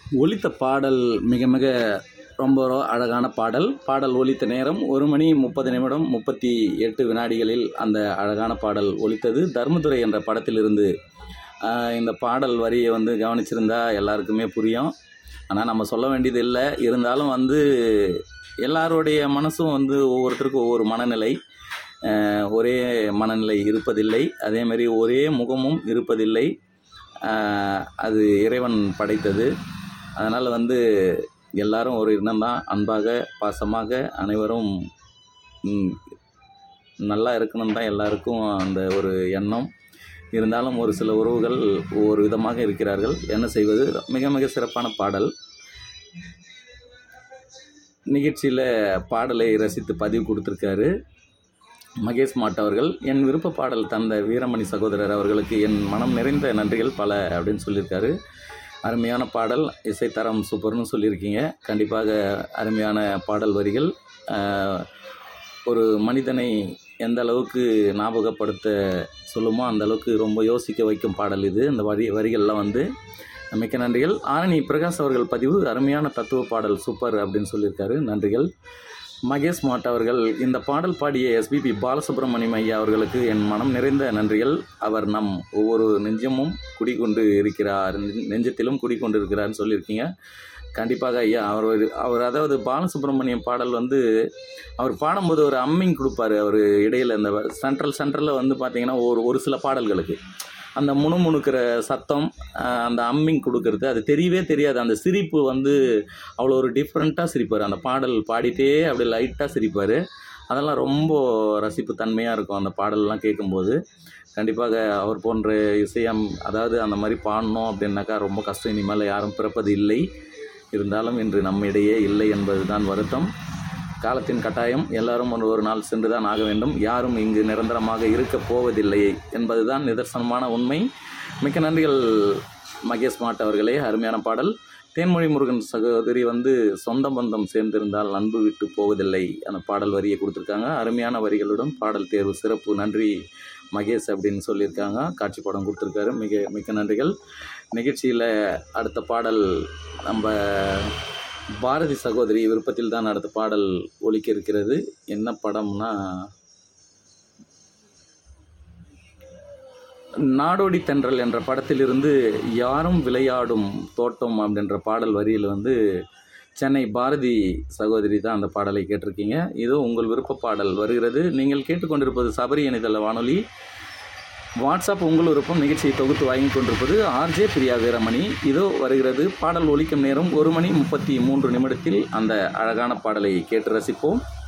ஒலித்த பாடல் மிக மிக ரொம்ப அழகான பாடல் பாடல் ஒலித்த நேரம் ஒரு மணி முப்பது நிமிடம் முப்பத்தி எட்டு வினாடிகளில் அந்த அழகான பாடல் ஒலித்தது தர்மதுரை என்ற படத்திலிருந்து ஆஹ், இந்த பாடல் வரியை வந்து கவனிச்சிருந்தா எல்லாருக்குமே புரியும் ஆனால் நம்ம சொல்ல வேண்டியது இல்லை இருந்தாலும் வந்து எல்லாருடைய மனசும் வந்து ஒவ்வொருத்தருக்கும் ஒவ்வொரு மனநிலை ஆஹ், ஒரே மனநிலை இருப்பதில்லை அதேமாரி ஒரே முகமும் இருப்பதில்லை ஆஹ், அது இறைவன் படைத்தது அதனால் வந்து எல்லாரும் ஒரு இனம்தான் அன்பாக பாசமாக அனைவரும் ம், நல்லா இருக்கணும் தான் எல்லாருக்கும் அந்த ஒரு எண்ணம் இருந்தாலும் ஒரு சில உறவுகள் ஒவ்வொரு விதமாக இருக்கிறார்கள் என்ன செய்வது மிக மிக சிறப்பான பாடல் நிகழ்ச்சியில் பாடலை ரசித்து பதிவு கொடுத்துருக்காரு மகேஷ் மாட் அவர்கள் என் விருப்ப பாடல் தந்த வீரமணி சகோதரர் அவர்களுக்கு என் மனம் நிறைந்த நன்றிகள் பல அப்படின்னு சொல்லியிருக்காரு அருமையான பாடல் இசைத்தரம் சூப்பர்னு சொல்லியிருக்கீங்க கண்டிப்பாக அருமையான பாடல் வரிகள் ஆஹ், ஒரு மனிதனை எந்த அளவுக்கு ஞாபகப்படுத்த சொல்லுமோ அந்த அளவுக்கு ரொம்ப யோசிக்க வைக்கும் பாடல் இது இந்த வரி வரிகள்லாம் வந்து மிக்க நன்றிகள் ஆரணி பிரகாஷ் அவர்கள் பதிவு அருமையான தத்துவ பாடல் சூப்பர் அப்படின்னு சொல்லியிருக்காரு நன்றிகள் மகேஷ் மாட் அவர்கள் இந்த பாடல் பாடிய எஸ்பிபி பாலசுப்ரமணியம் ஐயா அவர்களுக்கு என் மனம் நிறைந்த நன்றிகள் அவர் நம் ஒவ்வொரு நெஞ்சமும் குடிகொண்டு இருக்கிறார் நெ- நெஞ்சத்திலும் குடிக்கொண்டு இருக்கிறார்னு சொல்லியிருக்கீங்க கண்டிப்பாக ஐயா அவர் ஒரு- அவர் அதாவது பாலசுப்ரமணியம் பாடல் வந்து அவர் பாடும்போது ஒரு அம்மிங் கொடுப்பாரு அவர் இடையில இந்த சென்ட்ரல் சென்ட்ரலில் வந்து பார்த்தீங்கன்னா ஒரு ஒரு சில பாடல்களுக்கு அந்த முணுமுணுக்கிற சத்தம் ஆஹ், அந்த அம்மிங் கொடுக்கறது அது தெரியவே தெரியாது அந்த சிரிப்பு வந்து அவ்வளோ ஒரு டிஃப்ரெண்ட்டாக சிரிப்பார் அந்த பாடல் பாடிட்டே அப்படி லைட்டாக சிரிப்பார் அதெல்லாம் ரொம்ப ரசிப்பு தன்மையாக இருக்கும் அந்த பாடல்லாம் கேட்கும்போது கண்டிப்பாக அவர் போன்ற இசையம் அதாவது அந்த மாதிரி பாடணும் அப்படின்னாக்கா ரொம்ப கஷ்டம் இனிமேல் யாரும் பிறப்பது இல்லை இருந்தாலும் இன்று நம்மிடையே இல்லை என்பது தான் வருத்தம் காலத்தின் கட்டாயம் எல்லாரும் ஒரு ஒரு நாள் சென்று தான் ஆக வேண்டும் யாரும் இங்கு நிரந்தரமாக இருக்கப் போவதில்லை என்பதுதான் நிதர்சனமான உண்மை மிக்க நன்றிகள் மகேஷ் மாட் அவர்களே அருமையான பாடல் தேன்மொழி முருகன் சகோதரி வந்து சொந்த பந்தம் சேர்ந்திருந்தால் அன்பு விட்டு போவதில்லை அந்த பாடல் வரியை கொடுத்துருக்காங்க அருமையான வரிகளுடன் பாடல் தேர்வு சிறப்பு நன்றி மகேஷ் அப்படின்னு சொல்லியிருக்காங்க காட்சி படம் கொடுத்துருக்காரு மிக மிக்க நன்றிகள் நிகழ்ச்சியில் அடுத்த பாடல் நம்ம பாரதி சகோதரி விருப்பத்தில் தான் அடுத்த பாடல் ஒலிக்க இருக்கிறது என்ன படம்னா நாடோடி தென்றல் என்ற படத்திலிருந்து யாரும் விளையாடும் தோட்டம் அப்படின்ற பாடல் வரியில் வந்து சென்னை பாரதி சகோதரி தான் அந்த பாடலை கேட்டிருக்கீங்க இதோ உங்கள் விருப்ப பாடல் வருகிறது நீங்கள் கேட்டுக்கொண்டிருப்பது சபரி இணையதள வானொலி வாட்ஸ்அப் உங்கள் விருப்பம் நிகழ்ச்சியை தொகுத்து வாங்கி கொண்டிருப்பது ஆர்ஜே பிரியா வீரமணி இதோ வருகிறது பாடல் ஒலிக்கும் நேரம் ஒரு மணி முப்பத்தி மூன்று நிமிடத்தில் அந்த அழகான பாடலை கேட்டு ரசிப்போம்